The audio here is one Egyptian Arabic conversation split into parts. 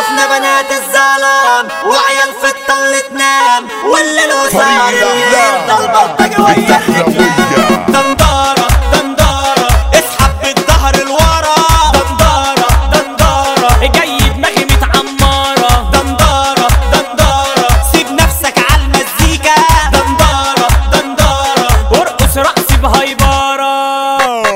شفنا بنات الظلام وعيال في الطل تنام والليل وسهر الليل يفضل بلطجي ويا دندارة دندارة اسحب بالظهر لورا دندارة دندارة جاي دماغي متعمرة دندارة دندارة سيب نفسك على المزيكا دندارة دندارة وارقص رقص بهيبرة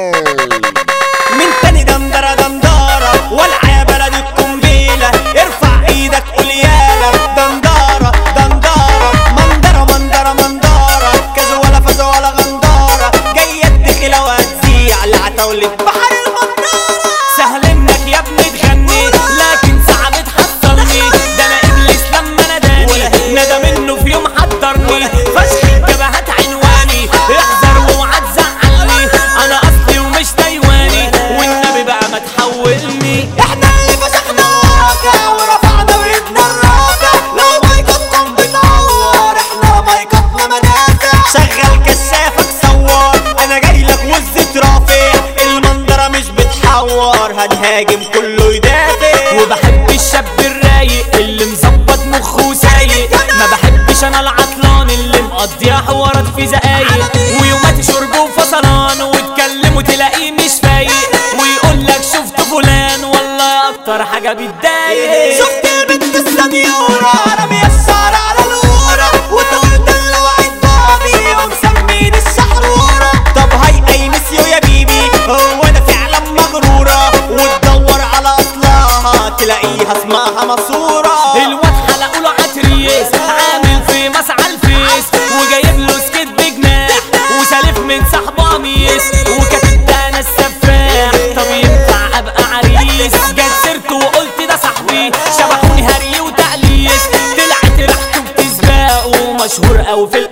من تاني دندرة دندارة والع يا بلد القنبيلة ارفع ايدك قول يالا دندارة دندارة مندرة مندرة مندارة كذا ولا فزا ولا غندارة جاية الدخلة وهتزيع العتاولة بحر المندارة سهل انك يا ابني تغني لكن صعب تحصلني ده انا ابليس لما ناداني ندى منه في يوم حضرني فشخ الجبهات عنواني احذر واوعى تزعلني انا اصلي ومش تايواني والنبي بقى ما تحولني احنا اللي فشخنا الواقع ورفعنا وجبنا الرافع لو مايكاتكم بتعور احنا مايكاتنا منافع شغل كشافك صور انا جاي لك وزة رافع المنظرة مش بتحور هنهاجم كله يدافع وبحب الشاب الرايق اللي مظبط مخه سايق ما بحبش انا العطلان اللي مقضيها حوارات في زقايق ويوماتي شرب وفصلان وتكلمه تلاقيه مش فايق ويقول لك شفت فلان والله اكتر حاجة بتضايق شفت البنت السنيورة رامية الشعر على الورة وطول دلوعت بابي ومسمين الشحرورة طب هاي اي مسيو يا بيبي هو انا فعلا مغرورة وتدور على اصلها تلاقيها اسمها مصورة الواد حلقوا له عتريس عامل في مسعى الفيس وجايب له سكيت بجناح وسالف من صاحبه قميص وكاتب ده انا السفاح طب ينفع ابقى عريس جت سيرته وقلت ده صاحبي شبحوني هري وتقليس طلعت ريحته بتسباق ومشهور قوي في ال-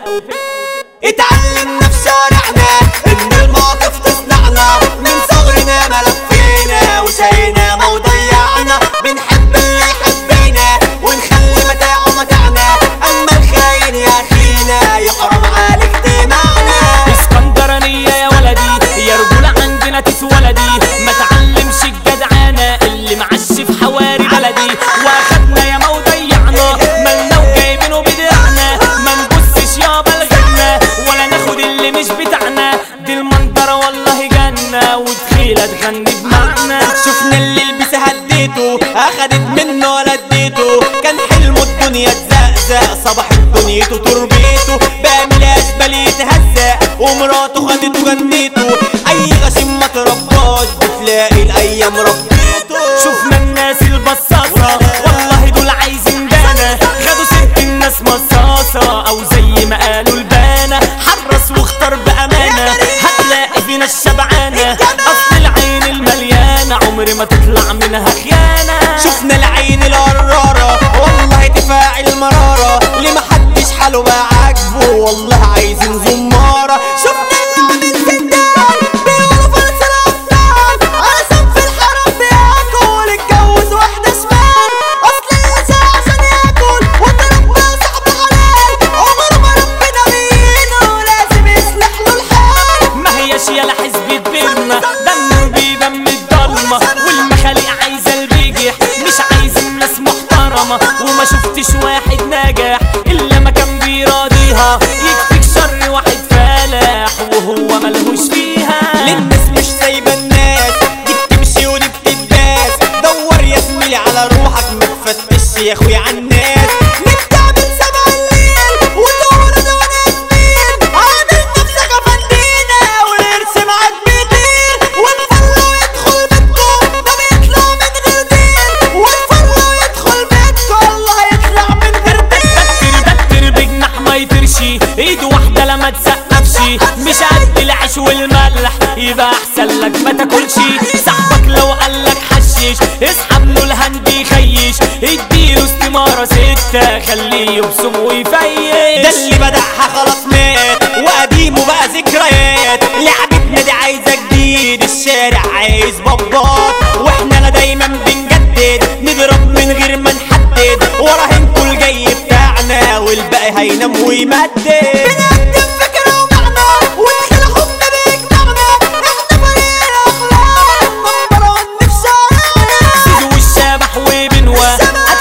اتعلمنا في شارعنا ان المواقف تصنعنا من صغرنا ما لفينا وشينا ما وضيعنا بنحب اللي يحبنا ونخلي متاعه متاعنا اما الخاين يا اخينا يحرم عليك دماغنا اسكندرانية يا ولدي يا رجولة عندنا تسولدي ما تعلمش الجدعانة اللي معش في حواري بلدي واخدنا يا ما وضيعنا مالنا وجايبينه بدعنا ما نبصش يابا لغيرنا ولا ناخد اللي مش بتاعنا دي المنظرة والله جنة وتخيلة تغني بمعنى شفنا اللي لبس هديته اخدت منه ولا اديته كان حلمه الدنيا تزقزق صباحت دنيته تربيته بقى ملاش بل يتهزق ومراته خدته جنيته اي غشيم ما ترباش بتلاقي الايام ربيته شفنا الناس البصاصة والله دول عايزين بانا خدوا ست الناس مصاصة او زي ما قالوا البانا حرص واختار بامانة هتلاقي فينا الشبعانة اصل العين المليانة عمري ما تطلع منها خيانة شفنا العين القرارة والله تفاعل مرارة اللي محدش حاله بقى عاجبه والله عايزين زمارة شفنا اللي عامل سندان بيقولوا فرس الابطال على صنف الحرام بياكل اتجوز واحدة شمال اصل اللي سعى عشان ياكل وتربى صاحب حلال عمره ما ربنا بينه لازم يصلح له الحال ما هياش يالا حزب بيرنا دمه بيبان من الضلمة والمخاليق عايزة البجح مش عايزين ناس محترمة وما شفتش واحد ناجح إلا ما كان بيراضيها يكفيك شر واحد فالح وهو ملهوش فيها للناس مش سايبة الناس دي بتمشي ودي بتداس دور يا زميلي على روحك ما تفتش يا اخويا على الناس نبدأ من سبع الليل وتقول انا وانا زميل عامل نفسك افندينا والقرش معاك بيطير والفلو يدخل بيتكم ده بيطلع من غير دين والفلو يدخل بيتكم الله يطلع من غير دين بكر بكر بجناح ما يطيرش ايد واحدة لما تسقفش مش قد العيش والملح يبقى احسن لك ما تاكلش صاحبك لو قالك حشيش اسحب له الهند يخيش اديله استمارة ستة خليه يبصم ويفيش ده اللي بدعها خلاص مات وقديمه بقى ذكريات لعبتنا دي عايزة جديد الشارع عايز بابات واحنا لا دايما بنجدد نضرب من غير ما نحدد وراهنكوا الجاي بتاعنا والباقي هينام ويمدد بنقدم فكرة ومعنى والخير حبنا بيجمعنا احنا فريق الاخلاق نمبر وان في شارعنا زيزو والشبح وبنوة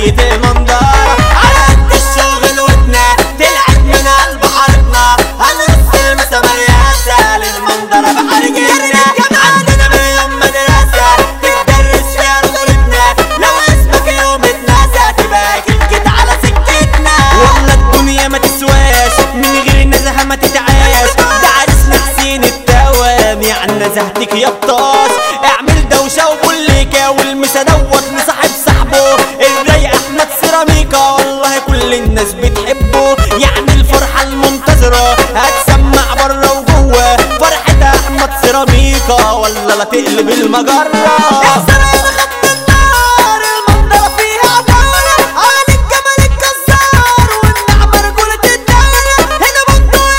بداية المنظرة على قد الشغل ودنا طلعت من قلب حارتنا هنرص المسا ملياسة للمنظرة بحر جنة عندنا مليون مدرسة تدرس فيها رجولتنا لو اسمك يوم اتنسى تبقى أكيد جيت على سكتنا والله الدنيا ما تسواش من غير النزهة ما تتعاش ده عرسنا حسين التوام يعني نزهتك يا بطاش اعمل دوشة وبوليكا والمسا دوت لصاحب صاحبه الرايق احمد سيراميكا والله كل الناس بتحبه يعني الفرحة المنتظرة هتسمع بره وجوه فرحة احمد سيراميكا ولا لا تقلب المجرة يا سلام خط النار المنظرة فيها عدالة عن الجمل الجزار والنعمة رجولة الدولة هنا منطقة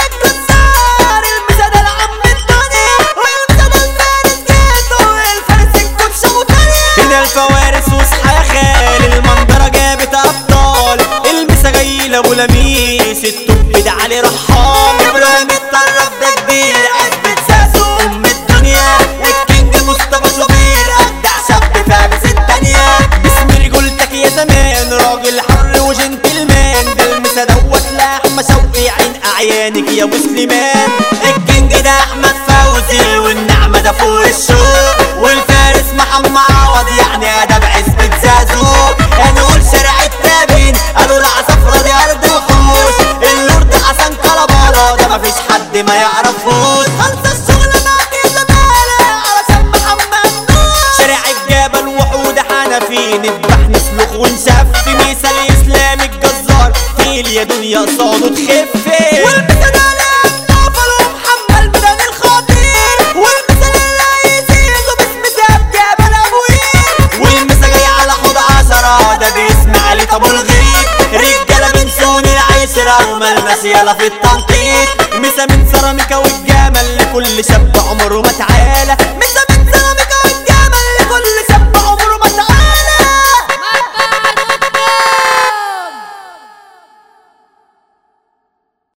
الجزار المسا ده العم الدنيا والمسا ده الفارس جيتو الفارس الكوتش ابو تاني هنا الفوارس وصحى يا خال المنظرة جابت ابطال المسا جاي لابو لميس التوب ده علي رحام ابراهيم الطرف ده كبير عزبة ساسو ام الدنيا الكينج مصطفى شوبير ابدع شاب فارس التانية باسم رجولتك يا زمان راجل حر وجنتلمان ده المسا دوت لأحمد شوقي عين اعيانك يا ابو سليمان الكينج ده احمد فوزي والنعمة ده فوق الشوق والفارس محمد عوض يعني ادب عزبة زازو هنقول شارع التابين قالوا العصفرة دي ارض وحوش اللورد حسن كلبالة ده مفيش حد ما يعرفوش خلص الشغل معاك يا زمالة علشان محمد نور شارع الجبل وحود حنفي نذبح نسلخ ونشف مثال اسلام الجزار تيل يا دنيا قصاده تخف والمثال على الطفل ومحمد بدن الخطير والمثال اللي هيزيده باسم ساب جبل ابوير والمثال جاي على حوض عشرة ده باسم علي ابو الغيب رجاله بنسون العشرة وملناش يلا في التنطيط مسا من سيراميكا والجمل لكل شاب عمره ما تعالى مسا